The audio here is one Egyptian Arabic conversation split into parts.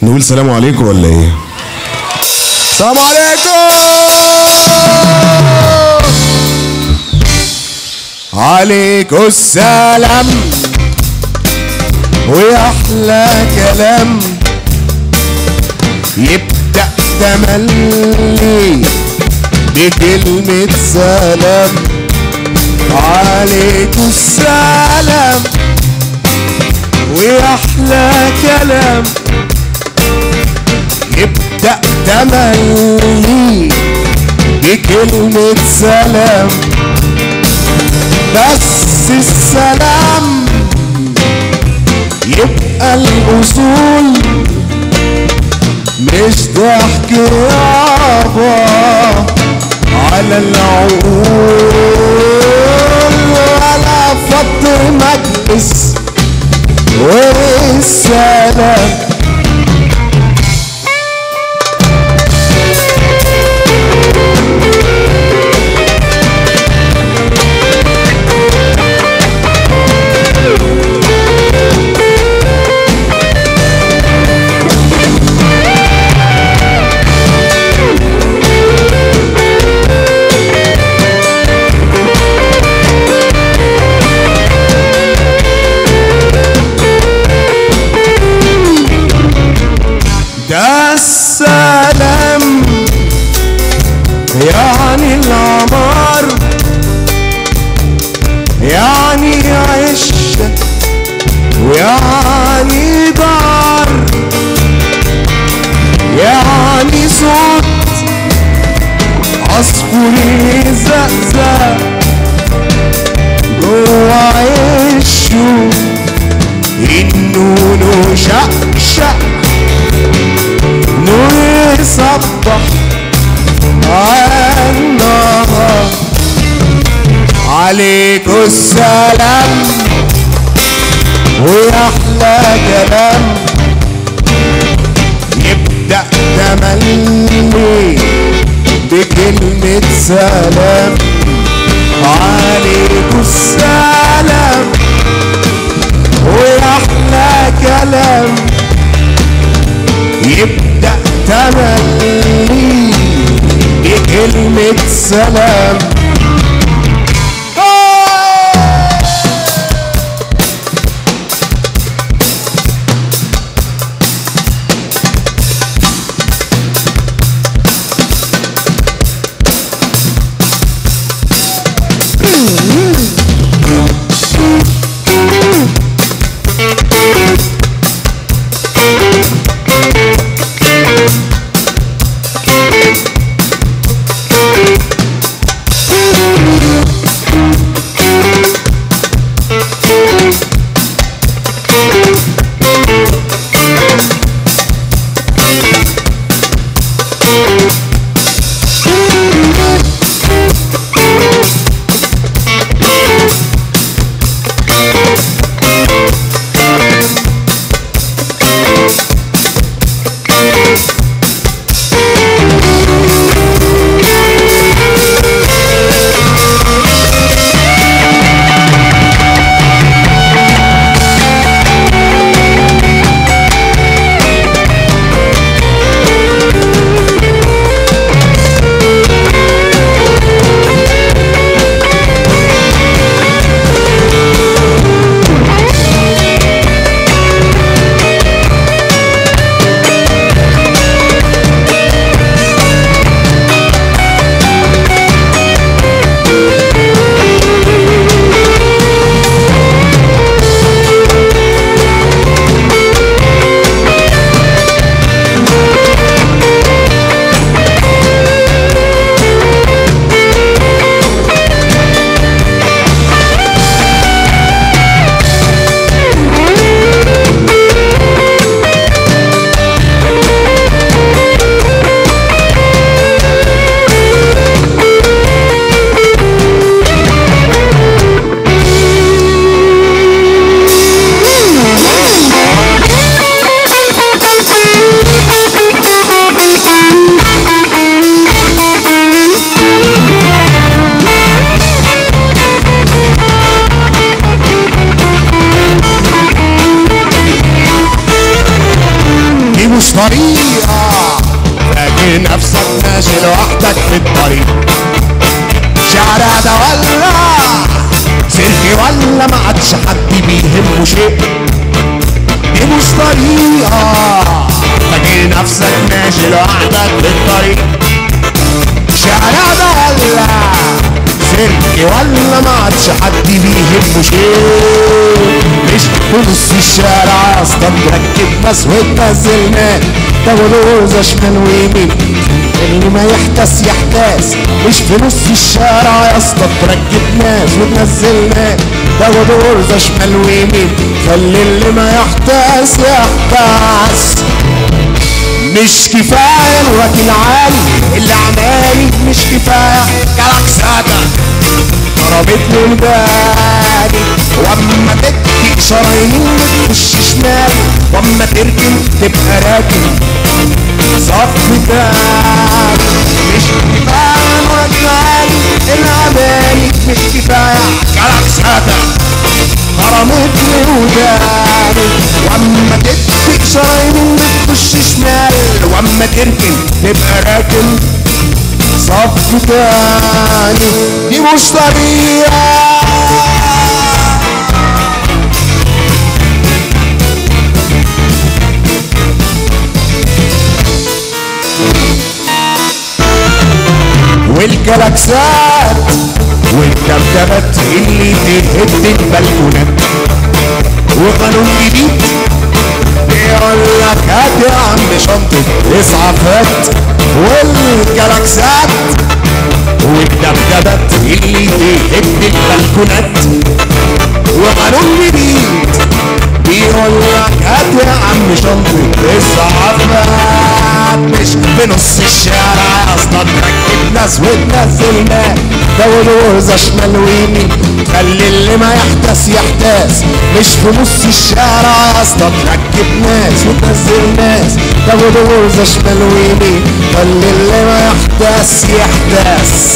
نقول سلام عليكم ولا ايه السلام عليكم عليكم السلام ويا احلى كلام يبدا تملي بكلمة سلام عليكم السلام ويا احلى كلام يبدأ تملي بكلمة سلام بس السلام يبقى الأصول مش ضحك يابا على العقول ولا فض مجلس والسلام ده السلام يعني العمار يعني عشة ويعني دار يعني صوت عصفور يزقزق جوا عشه النونو شقشق نور يصبح النهار عليكم السلام ويا احلى كلام يبدا تملي بكلمة سلام عليكم السلام ويا احلى كلام يبدأ تملي بكلمة سلام ولا ما عادش حد بيهمه شيء دي مش طريقة فاكر نفسك ماشي لوحدك في الطريق شارع ده ولا سيرك ولا ما عادش حد بيهمه شيء مش في نص الشارع اصلا مركب ناس وتنزل ناس تاخد غرزة شمال ويمين اللي ما يحتس يحتاس مش في نص الشارع يا اسطى تركب ناس وتنزل ناس تاخد غرزة شمال ويمين خلي اللي ما يحتاس يحتاس مش كفاية الراجل عالي اللي عمالي مش كفاية كلاكساتة ضربت لي وداني واما تدي اشارة يمين بتخش شمال واما تركن تبقى راكن صف تاني مش كفاية الراجل عالي اللي عمالي مش كفاية كلاكساتة غرمت لي وداني واما تدي اشارة يمين بتخش شمال واما تركن تبقى راكن صف تاني دي مش طريقة والجلاكسات والدبدبات اللي تهد البلكونات وقانون جديد بيقول لك هات يا عم شنطة اسعافات والجلاكسات والدبدبات اللي تهد البلكونات وقانون جديد بيقول لك هات يا عم شنطة اسعافات مش في نص الشارع اصلا تركب ناس وتنزل ناس دور غرزة شمال ويمين خلي اللي ما يحتاس يحتاس مش في نص الشارع اصلا تركب ناس وتنزل ناس تاخد غرزة شمال ويمين خلي اللي ما يحتاس يحتاس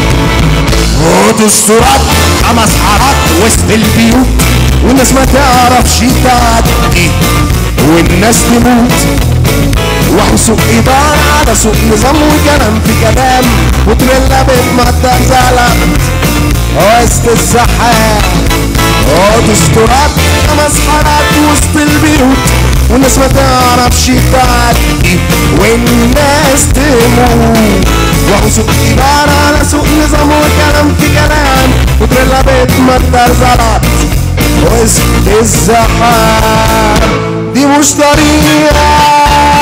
ودستورات خمس حارات وسط البيوت والناس ما تعرفش تعدي والناس تموت وسوق إدارة على سوق نظام وكلام في كلام وتريلا بتمطر زلم وسط السحاب ودستورات خمس حارات وسط البيوت والناس ما تعرفش تعدي والناس تموت وهو سوق إدارة على سوق نظام وكلام في كلام وتريلا بتمطر زلط وسط الزحام دي مش طريقة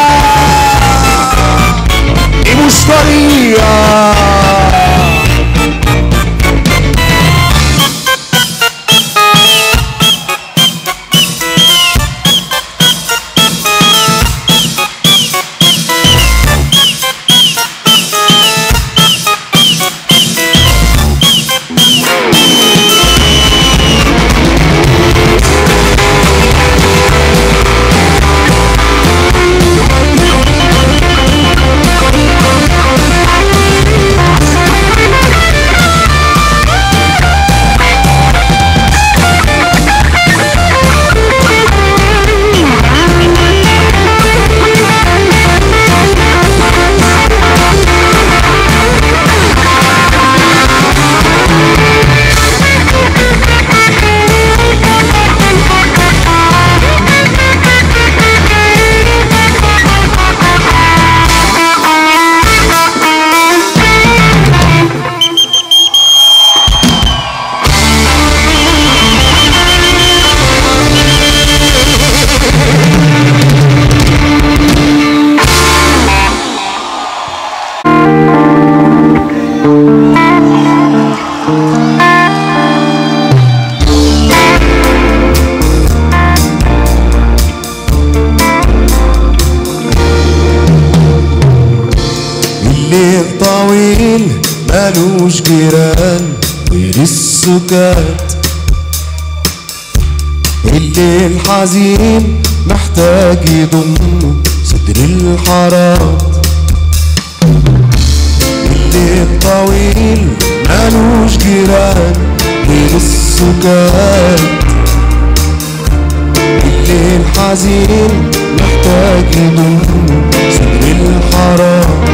دي مش طريقة الليل طويل مالوش جيران غير السكات الليل حزين محتاج يضم صدر الحارات الليل طويل مالوش جيران غير السكات الليل حزين محتاج يضم صدر الحارات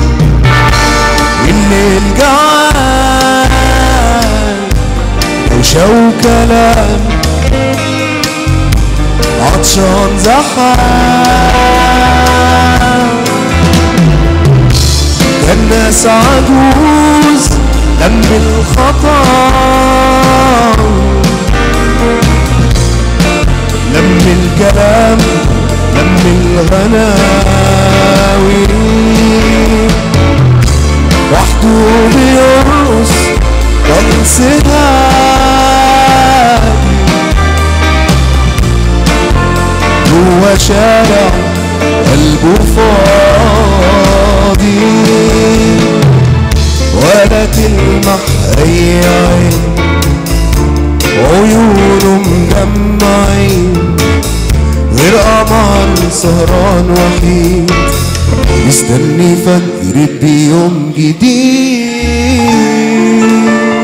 الليل جعان لو دوشة وكلام عطشان زحام كان ناس عجوز لم الخطا لم الكلام لم الغناوي وحده بيرقص رقص هادي جوا شارع قلبه فاضي ولا تلمح اي عين عيونه مجمعين غير قمر سهران وحيد مستني فجر بيوم جديد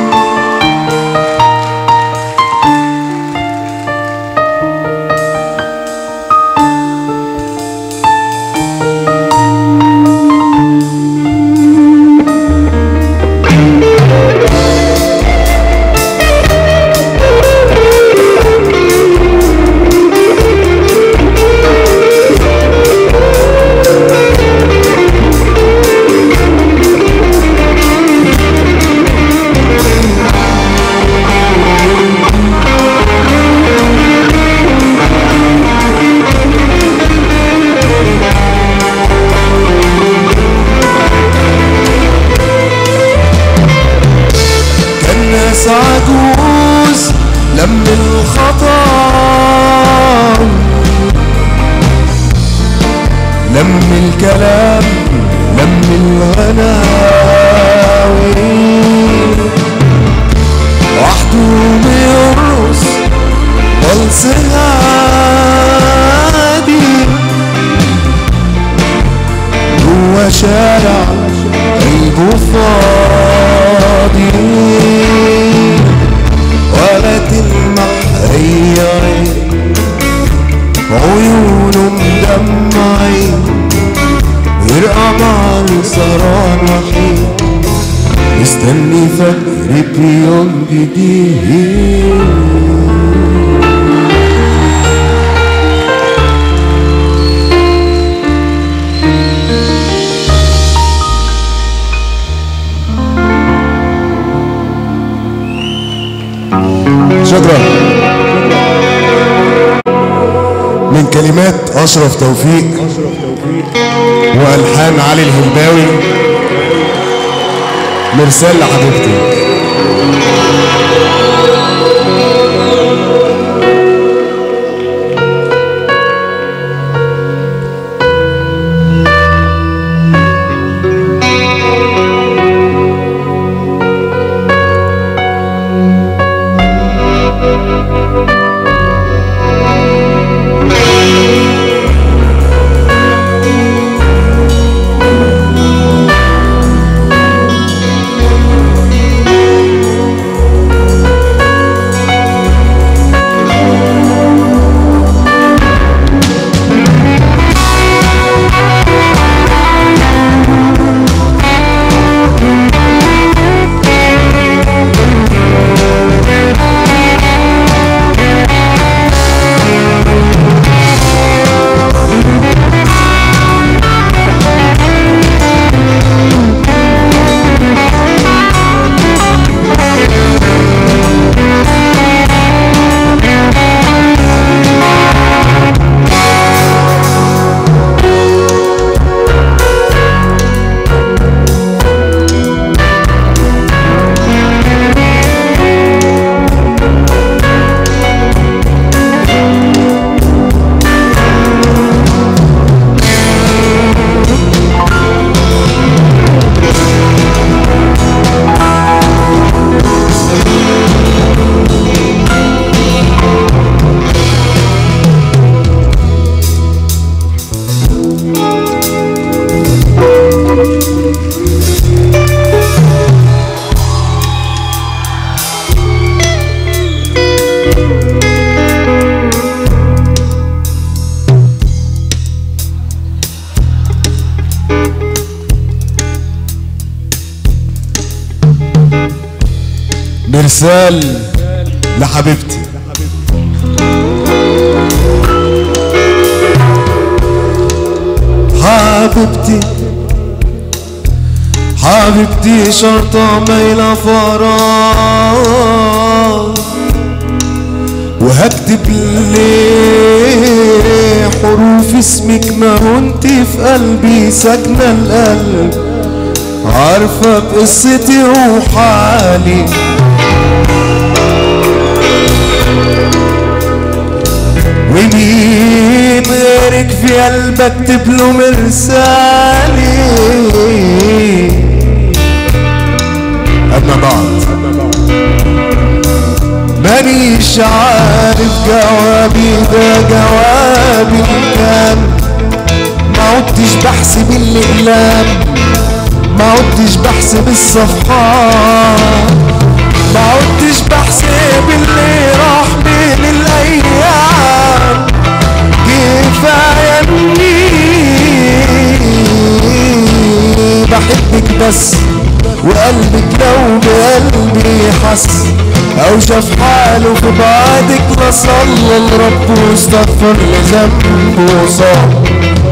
كان ناس عجوز لم الخطا لم الكلام لم الغناوي وحده بيرقص بلس هادي جوا شارع قلبه فاضي ولا تلمح اي عين عيونه مدمعين غير قمر سهران وحيد مستني فجر بيوم جديد شكرا من كلمات اشرف توفيق والحان علي الهلباوي مرسال لحبيبتي مرسال لحبيبتي حبيبتي حبيبتي شرطة مايلة فراغ وهكتب ليه حروف اسمك ما كنت في قلبي ساكنة القلب عارفة بقصتي وحالي ومين غيرك في قلبك اكتب له مرسالي أما بعد مانيش عارف جوابي ده جوابي كام ما عدتش بحسب الأقلام ما عدتش بحسب الصفحات ما عدتش بحسب اللي راح بين الأيام كفاية إني بحبك بس وقلبك لو بقلبي حس او شاف حاله في بعدك لا صلى لربه واستغفر لذنبه وصاب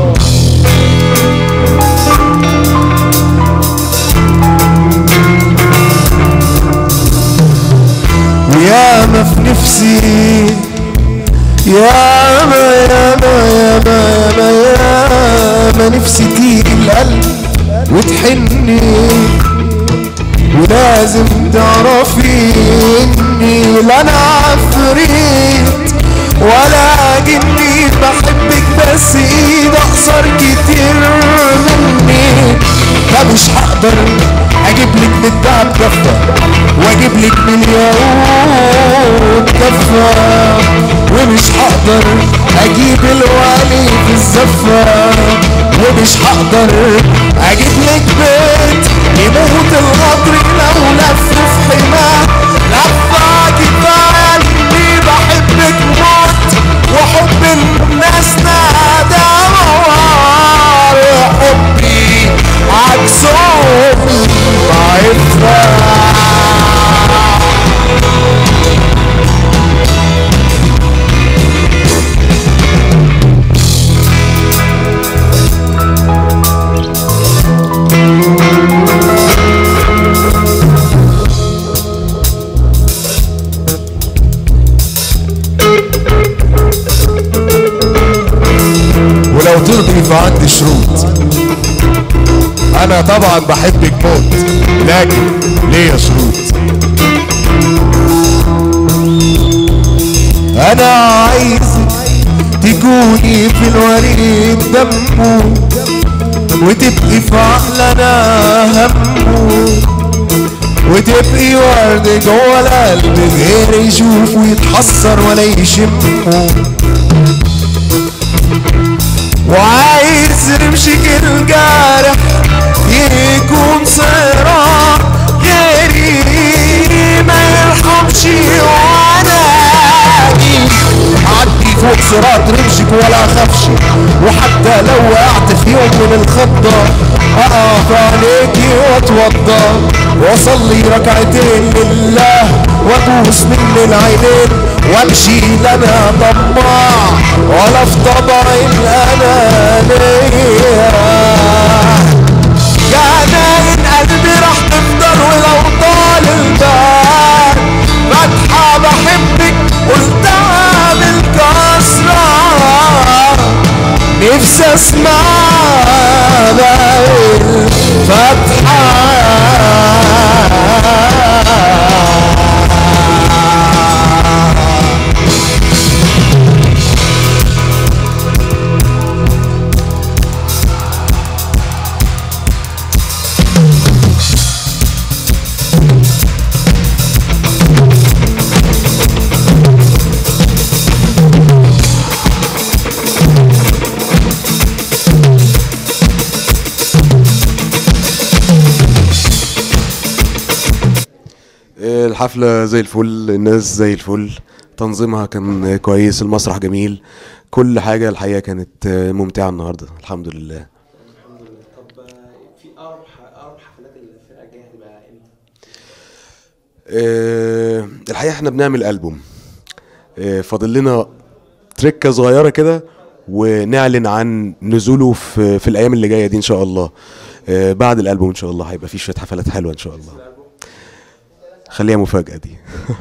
وياما في نفسي ياما ياما ياما ياما ياما نفسي تيجي القلب وتحني ولازم تعرفي اني لا انا عفريت ولا جني بحبك بس ايد اقصر كتير مني فمش هقدر اجيب لك من الدهب كفه واجيب لك من الياقوت كفه ومش هقدر اجيب الوالي في الزفه ومش هقدر اجيب لك بيت يموت القطر لو لف في حماه لفه كفايه اني بحبك موت وحب الناس نادى موار حبي عكسهم ضعيفه ولو ترضي فعندي شروط انا طبعا بحبك موت لكن ليا شروط انا عايزك تكوني في الوريد دمه وتبقي في عقلنا همه وتبقي ورد جوه القلب غير يشوف ويتحسر ولا يشمه وعايز رمشك الجارح يكون صراع غيري ما يرحمش وانا اجي عدي فوق صراط رمشك ولا اخافش وحتى لو وقعت في يوم من الخضة اقف عليكي واتوضى واصلي ركعتين لله وابوس من العينين وامشي لا انا طماع ولا في طبعي الانانيه جناين قلبي راح تفضل ولو طال البال فاتحة بحبك قلتها بالكسرة نفسي اسمع بقى الفتحة الحفلة زي الفل الناس زي الفل تنظيمها كان كويس المسرح جميل كل حاجة الحقيقة كانت ممتعة النهاردة الحمد لله الحمد لله طب آه، في اقرب ح- اقرب حفلات الفرقه الجايه هتبقى امتى؟ آه، الحقيقه احنا بنعمل البوم آه، فاضل لنا تركه صغيره كده ونعلن عن نزوله في في الايام اللي جايه دي ان شاء الله آه، بعد الالبوم ان شاء الله هيبقى في شويه حفلات حلوه ان شاء الله خليها مفاجاه دي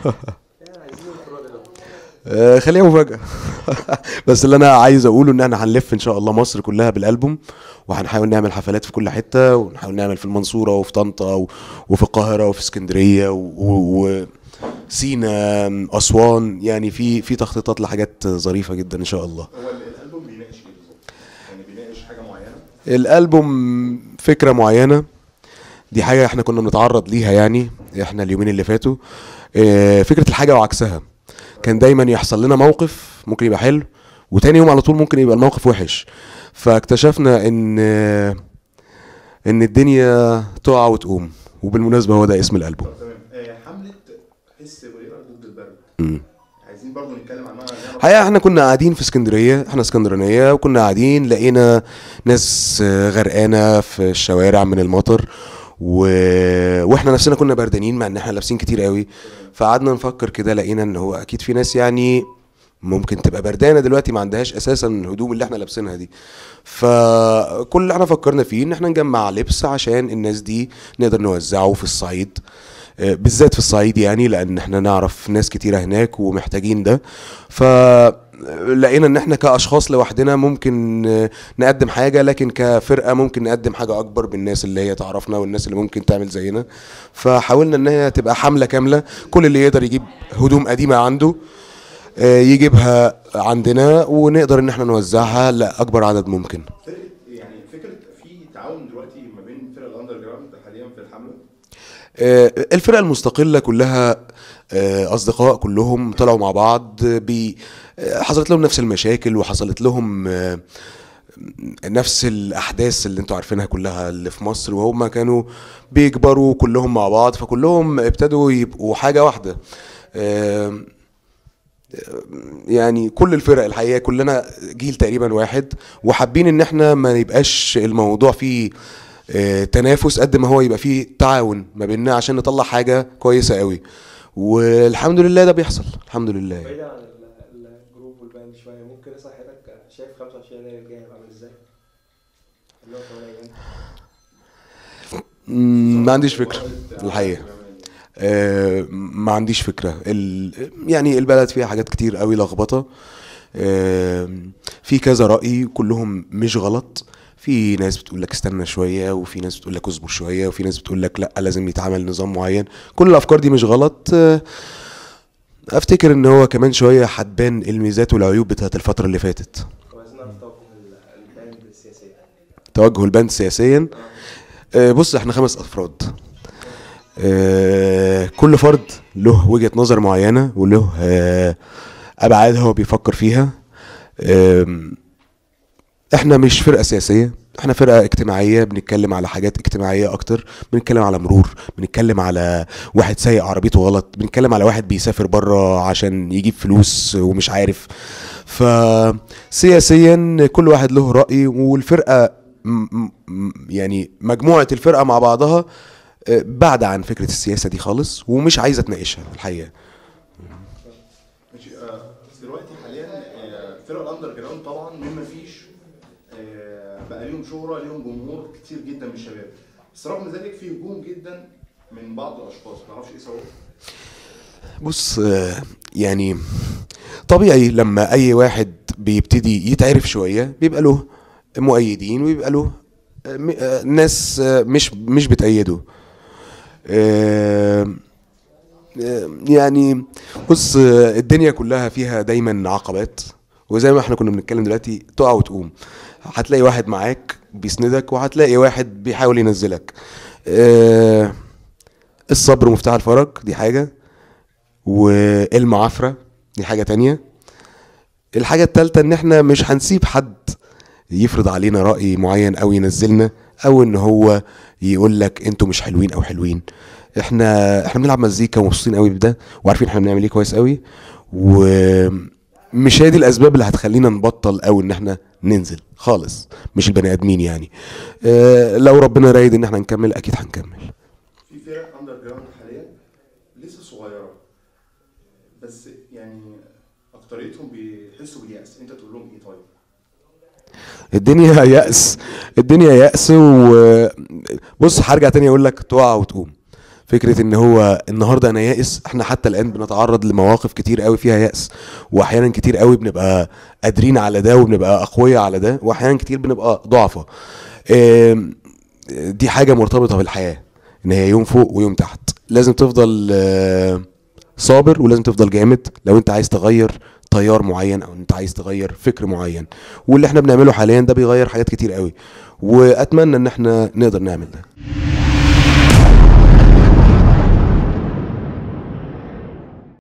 آه، خليها مفاجاه بس اللي انا عايز اقوله ان احنا هنلف ان شاء الله مصر كلها بالالبوم وهنحاول نعمل حفلات في كل حته ونحاول نعمل في المنصوره وفي طنطا و- وفي القاهره وفي اسكندريه و... و... سينا اسوان يعني في في تخطيطات لحاجات ظريفه جدا ان شاء الله هو ال- الالبوم بيناقش ايه بالظبط؟ يعني بيناقش حاجه معينه؟ الالبوم فكره معينه دي حاجه احنا كنا بنتعرض ليها يعني احنا اليومين اللي فاتوا آه، فكره الحاجه وعكسها كان دايما يحصل لنا موقف ممكن يبقى حلو وتاني يوم على طول ممكن يبقى الموقف وحش فاكتشفنا ان آه، ان الدنيا تقع وتقوم وبالمناسبه هو ده اسم الالبوم طب تمام آه حمله حس غريره ضد البرد مم. عايزين برضو نتكلم عنها نعرف الحقيقه احنا كنا قاعدين في اسكندريه احنا اسكندرانيه وكنا قاعدين لقينا ناس آه، غرقانه في الشوارع من المطر و... واحنا نفسنا كنا بردانين مع ان احنا لابسين كتير قوي فقعدنا نفكر كده لقينا ان هو اكيد في ناس يعني ممكن تبقى بردانه دلوقتي ما عندهاش اساسا الهدوم اللي احنا لابسينها دي فكل اللي احنا فكرنا فيه ان احنا نجمع لبس عشان الناس دي نقدر نوزعه في الصعيد آه، بالذات في الصعيد يعني لان احنا نعرف ناس كتيره هناك ومحتاجين ده فلقينا ان احنا كاشخاص لوحدنا ممكن آه، نقدم حاجه لكن كفرقه ممكن نقدم حاجه اكبر بالناس اللي هي تعرفنا والناس اللي ممكن تعمل زينا فحاولنا ان هي تبقى حمله كامله كل اللي يقدر يجيب هدوم قديمه عنده آه، يجيبها عندنا ونقدر ان احنا نوزعها لاكبر عدد ممكن فرقه يعني فكره في تعاون دلوقتي ما بين فرق الاندر جراوند حاليا في الحمله آه، الفرق المستقلة كلها آه، أصدقاء كلهم طلعوا مع بعض بي آه، حصلت لهم نفس المشاكل وحصلت لهم آه، نفس الأحداث اللي انتوا عارفينها كلها اللي في مصر وهم كانوا بيكبروا كلهم مع بعض فكلهم ابتدوا يبقوا حاجة واحدة آه، يعني كل الفرق الحقيقه كلنا جيل تقريبا واحد وحابين ان احنا ما يبقاش الموضوع فيه آه، تنافس قد ما هو يبقى فيه تعاون ما بيننا عشان نطلع حاجه كويسه قوي والحمد لله ده بيحصل الحمد لله بعيدا عن ال- الجروب والباند شويه ممكن اسال حضرتك شايف 25 يناير الجاي هيبقى عامل ازاي؟ اللي هو كمان ايام مم، ما عنديش فكره الحقيقه آه، ما عنديش فكره ال... يعني البلد فيها حاجات كتير قوي لخبطه آه، في كذا راي كلهم مش غلط في ناس بتقول لك استنى شويه وفي ناس بتقول لك اصبر شويه وفي ناس بتقول لك لا لازم يتعمل نظام معين كل الافكار دي مش غلط آه، افتكر ان هو كمان شويه هتبان الميزات والعيوب بتاعت الفتره اللي فاتت وعايزين نعرف توجه ال- الباند السياسيه توجه البند سياسيا آه، بص احنا خمس افراد آه، كل فرد له وجهة نظر معينة وله آه، ابعاد هو بيفكر فيها آم، احنا مش فرقة سياسية احنا فرقة اجتماعية بنتكلم على حاجات اجتماعية اكتر بنتكلم على مرور بنتكلم على واحد سايق عربيته غلط بنتكلم على واحد بيسافر بره عشان يجيب فلوس ومش عارف فسياسيا كل واحد له رأي والفرقة م- م- يعني مجموعة الفرقة مع بعضها آه، بعد عن فكرة السياسة دي خالص ومش عايزة تناقشها الحقيقة ماشي آه دلوقتي حاليا آه فرق الاندر جراوند طبعا مما فيش آه بقى ليهم شهره ليهم جمهور كتير جدا من الشباب بس رغم ذلك في هجوم جدا من بعض الاشخاص ما اعرفش ايه سببه بص آه، يعني طبيعي لما اي واحد بيبتدي يتعرف شويه بيبقى له مؤيدين ويبقى له آه، م- آه، ناس آه، مش مش بتأيده آه، آه، يعني بص آه، الدنيا كلها فيها دايما عقبات وزي ما احنا كنا بنتكلم دلوقتي تقع وتقوم هتلاقي واحد معاك بيسندك وهتلاقي واحد بيحاول ينزلك آه، الصبر مفتاح الفرج دي حاجه والمعافرة دي حاجة تانية الحاجة التالتة ان احنا مش هنسيب حد يفرض علينا رأي معين او ينزلنا او ان هو يقول لك انتوا مش حلوين او حلوين احنا احنا بنلعب مزيكا ومبسوطين قوي بده وعارفين احنا بنعمل ايه كويس قوي ومش هي دي الاسباب اللي هتخلينا نبطل او ان احنا ننزل خالص مش البني ادمين يعني اه لو ربنا رايد ان احنا نكمل اكيد هنكمل في فرق اندر جراوند حاليا لسه صغيره بس يعني اكتريتهم بيحسوا باليأس انت تقول لهم ايه طيب الدنيا يأس الدنيا يأس و بص هرجع تاني اقول لك تقع وتقوم فكرة ان هو النهارده انا يائس احنا حتى الان بنتعرض لمواقف كتير قوي فيها يأس واحيانا كتير قوي بنبقى قادرين على ده وبنبقى اقوياء على ده واحيانا كتير بنبقى ضعفة آم، دي حاجة مرتبطة بالحياة ان هي يوم فوق ويوم تحت لازم تفضل آه، صابر ولازم تفضل جامد لو انت عايز تغير تيار معين او انت عايز تغير فكر معين واللي احنا بنعمله حاليا ده بيغير حاجات كتير قوي واتمنى ان احنا نقدر نعمل ده